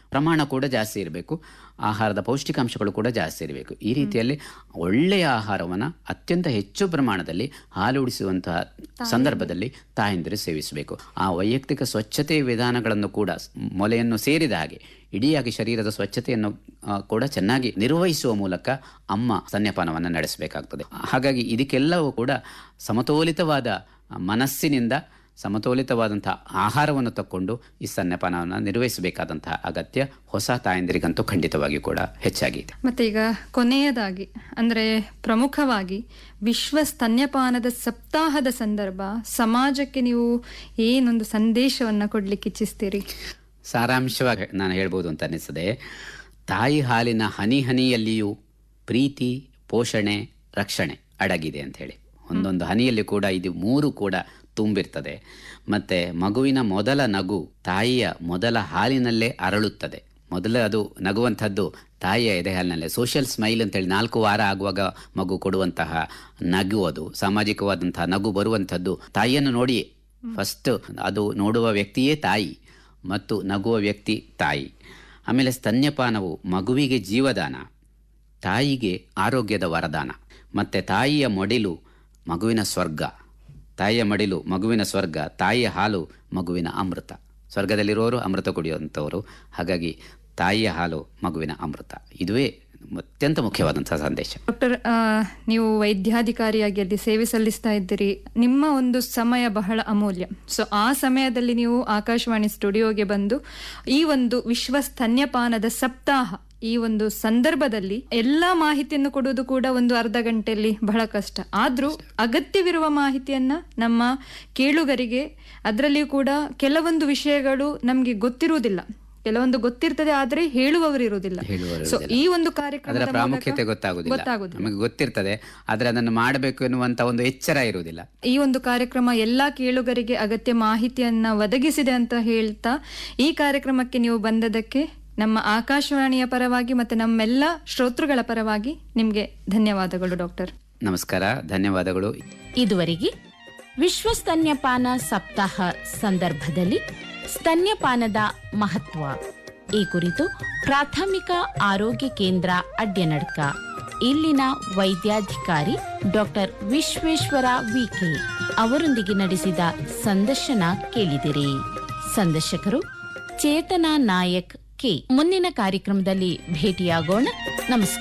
ಪ್ರಮಾಣ ಕೂಡ ಜಾಸ್ತಿ ಇರಬೇಕು ಆಹಾರದ ಪೌಷ್ಟಿಕಾಂಶಗಳು ಕೂಡ ಜಾಸ್ತಿ ಇರಬೇಕು ಈ ರೀತಿಯಲ್ಲಿ ಒಳ್ಳೆಯ ಆಹಾರವನ್ನು ಅತ್ಯಂತ ಹೆಚ್ಚು ಪ್ರಮಾಣದಲ್ಲಿ ಹಾಲುಡಿಸುವಂತಹ ಸಂದರ್ಭದಲ್ಲಿ ತಾಯಂದಿರು ಸೇವಿಸಬೇಕು ಆ ವೈಯಕ್ತಿಕ ಸ್ವಚ್ಛತೆ ವಿಧಾನಗಳನ್ನು ಕೂಡ ಸ್- ಮೊಲೆಯನ್ನು ಸೇರಿದ ಹಾಗೆ ಇಡೀಯಾಗಿ ಶರೀರದ ಸ್ವಚ್ಛತೆಯನ್ನು ಆ, ಕೂಡ ಚೆನ್ನಾಗಿ ನಿರ್ವಹಿಸುವ ಮೂಲಕ ಅಮ್ಮ ಸ್ತನ್ಯಪಾನವನ್ನು ನಡೆಸಬೇಕಾಗ್ತದೆ ಹಾಗಾಗಿ ಇದಕ್ಕೆಲ್ಲವೂ ಕೂಡ ಸಮತೋಲಿತವಾದ ಮನಸ್ಸಿನಿಂದ ಸಮತೋಲಿತವಾದಂತಹ ಆಹಾರವನ್ನು ತಕ್ಕೊಂಡು ಈ ಸ್ತನ್ಯಪಾನವನ್ನು ನಿರ್ವಹಿಸಬೇಕಾದಂತಹ ಅಗತ್ಯ ಹೊಸ ತಾಯಂದಿರಿಗಂತೂ ಖಂಡಿತವಾಗಿಯೂ ಕೂಡ ಹೆಚ್ಚಾಗಿದೆ ಮತ್ತೆ ಈಗ ಕೊನೆಯದಾಗಿ ಅಂದ್ರೆ ಪ್ರಮುಖವಾಗಿ ವಿಶ್ವ ಸ್ತನ್ಯಪಾನದ ಸಪ್ತಾಹದ ಸಂದರ್ಭ ಸಮಾಜಕ್ಕೆ ನೀವು ಏನೊಂದು ಸಂದೇಶವನ್ನ ಕೊಡ್ಲಿಕ್ಕೆ ಇಚ್ಛಿಸ್ತೀರಿ ಸಾರಾಂಶವಾಗಿ ನಾನು ಹೇಳ್ಬೋದು ಅಂತ ಅನಿಸ್ತದೆ ತಾಯಿ ಹಾಲಿನ ಹನಿ ಹನಿಯಲ್ಲಿಯೂ ಪ್ರೀತಿ ಪೋಷಣೆ ರಕ್ಷಣೆ ಅಡಗಿದೆ ಅಂತ ಹೇಳಿ ಒಂದೊಂದು ಹನಿಯಲ್ಲಿ ಕೂಡ ಇದು ಮೂರು ಕೂಡ ತುಂಬಿರ್ತದೆ ಮತ್ತೆ ಮಗುವಿನ ಮೊದಲ ನಗು ತಾಯಿಯ ಮೊದಲ ಹಾಲಿನಲ್ಲೇ ಅರಳುತ್ತದೆ ಮೊದಲು ಅದು ನಗುವಂಥದ್ದು ತಾಯಿಯ ಎದೆ ಹಾಲಿನಲ್ಲೇ ಸೋಷಿಯಲ್ ಸ್ಮೈಲ್ ಅಂತೇಳಿ ನಾಲ್ಕು ವಾರ ಆಗುವಾಗ ಮಗು ಕೊಡುವಂತಹ ನಗು ಅದು ಸಾಮಾಜಿಕವಾದಂತಹ ನಗು ಬರುವಂಥದ್ದು ತಾಯಿಯನ್ನು ನೋಡಿ ಫಸ್ಟ್ ಅದು ನೋಡುವ ವ್ಯಕ್ತಿಯೇ ತಾಯಿ ಮತ್ತು ನಗುವ ವ್ಯಕ್ತಿ ತಾಯಿ ಆಮೇಲೆ ಸ್ತನ್ಯಪಾನವು ಮಗುವಿಗೆ ಜೀವದಾನ ತಾಯಿಗೆ ಆರೋಗ್ಯದ ವರದಾನ ಮತ್ತು ತಾಯಿಯ ಮಡಿಲು ಮಗುವಿನ ಸ್ವರ್ಗ ತಾಯಿಯ ಮಡಿಲು ಮಗುವಿನ ಸ್ವರ್ಗ ತಾಯಿಯ ಹಾಲು ಮಗುವಿನ ಅಮೃತ ಸ್ವರ್ಗದಲ್ಲಿರುವವರು ಅಮೃತ ಕುಡಿಯುವಂಥವರು ಹಾಗಾಗಿ ತಾಯಿಯ ಹಾಲು ಮಗುವಿನ ಅಮೃತ ಇದುವೇ ಅತ್ಯಂತ ಮುಖ್ಯವಾದಂತಹ ಸಂದೇಶ ಡಾಕ್ಟರ್ ಆ, ನೀವು ವೈದ್ಯಾಧಿಕಾರಿಯಾಗಿ ಅಲ್ಲಿ ಸೇವೆ ಸಲ್ಲಿಸ್ತಾ ಇದ್ದೀರಿ ನಿಮ್ಮ ಒಂದು ಸಮಯ ಬಹಳ ಅಮೂಲ್ಯ ಸೊ ಆ ಸಮಯದಲ್ಲಿ ನೀವು ಆಕಾಶವಾಣಿ ಸ್ಟುಡಿಯೋಗೆ ಬಂದು ಈ ಒಂದು ವಿಶ್ವ ಸ್ತನ್ಯಪಾನದ ಸಪ್ತಾಹ ಈ ಒಂದು ಸಂದರ್ಭದಲ್ಲಿ ಎಲ್ಲಾ ಮಾಹಿತಿಯನ್ನು ಕೊಡುವುದು ಕೂಡ ಒಂದು ಅರ್ಧ ಗಂಟೆಯಲ್ಲಿ ಬಹಳ ಕಷ್ಟ ಆದ್ರೂ ಅಗತ್ಯವಿರುವ ಮಾಹಿತಿಯನ್ನ ನಮ್ಮ ಕೇಳುಗರಿಗೆ ಅದರಲ್ಲಿಯೂ ಕೂಡ ಕೆಲವೊಂದು ವಿಷಯಗಳು ನಮ್ಗೆ ಗೊತ್ತಿರುವುದಿಲ್ಲ ಕೆಲವೊಂದು ಗೊತ್ತಿರ್ತದೆ ಆದ್ರೆ ಹೇಳುವವರು ಇರುವುದಿಲ್ಲ ಹೇಳುವವರು ಸೊ ಈ ಒಂದು ಅದರ ಕಾರ್ಯಕ್ರಮದ ಪ್ರಾಮುಖ್ಯತೆ ಮೂಲಕ ಗೊತ್ತಾಗುದಿಲ್ಲ ಗೊತ್ತಾಗುದಿಲ್ಲ ನಮಗೆ ಗೊತ್ತಿರ್ತದೆ ಆದರೆ ಅದನ್ನು ಮಾಡಬೇಕು ಎನ್ನುವಂಥ ಒಂದು ಎಚ್ಚರ ಇರುವುದಿಲ್ಲ ಈ ಒಂದು ಕಾರ್ಯಕ್ರಮ ಎಲ್ಲಾ ಕೇಳುಗರಿಗೆ ಅಗತ್ಯ ಮಾಹಿತಿಯನ್ನ ಒದಗಿಸಿದೆ ಅಂತ ಹೇಳ್ತಾ ಈ ಕಾರ್ಯಕ್ರಮಕ್ಕೆ ನೀವು ಬಂದದಕ್ಕೆ ನಮ್ಮ ಆಕಾಶವಾಣಿಯ ಪರವಾಗಿ ಮತ್ತೆ ನಮ್ಮೆಲ್ಲ ಶ್ರೋತೃಗಳ ಪರವಾಗಿ ನಿಮ್ಗೆ ಧನ್ಯವಾದಗಳು ಡಾಕ್ಟರ್ ನಮಸ್ಕಾರ ಧನ್ಯವಾದಗಳು ಇದುವರೆಗೆ ವಿಶ್ವ ಸ್ತನ್ಯಪಾನ ಸಪ್ತಾಹ ಸಂದರ್ಭದಲ್ಲಿ ಸ್ತನ್ಯಪಾನದ ಮಹತ್ವ ಈ ಕುರಿತು ಪ್ರಾಥಮಿಕ ಆರೋಗ್ಯ ಕೇಂದ್ರ ಅಡ್ಯನಡ್ಕ ಇಲ್ಲಿನ ವೈದ್ಯಾಧಿಕಾರಿ ಡಾಕ್ಟರ್ ವಿಶ್ವೇಶ್ವರ ವಿಕೆ ಅವರೊಂದಿಗೆ ನಡೆಸಿದ ಸಂದರ್ಶನ ಕೇಳಿದಿರಿ ಸಂದರ್ಶಕರು ಚೇತನಾ ನಾಯಕ್ ಕೆ ಮುಂದಿನ ಕಾರ್ಯಕ್ರಮದಲ್ಲಿ ಭೇಟಿಯಾಗೋಣ ನಮಸ್ಕಾರ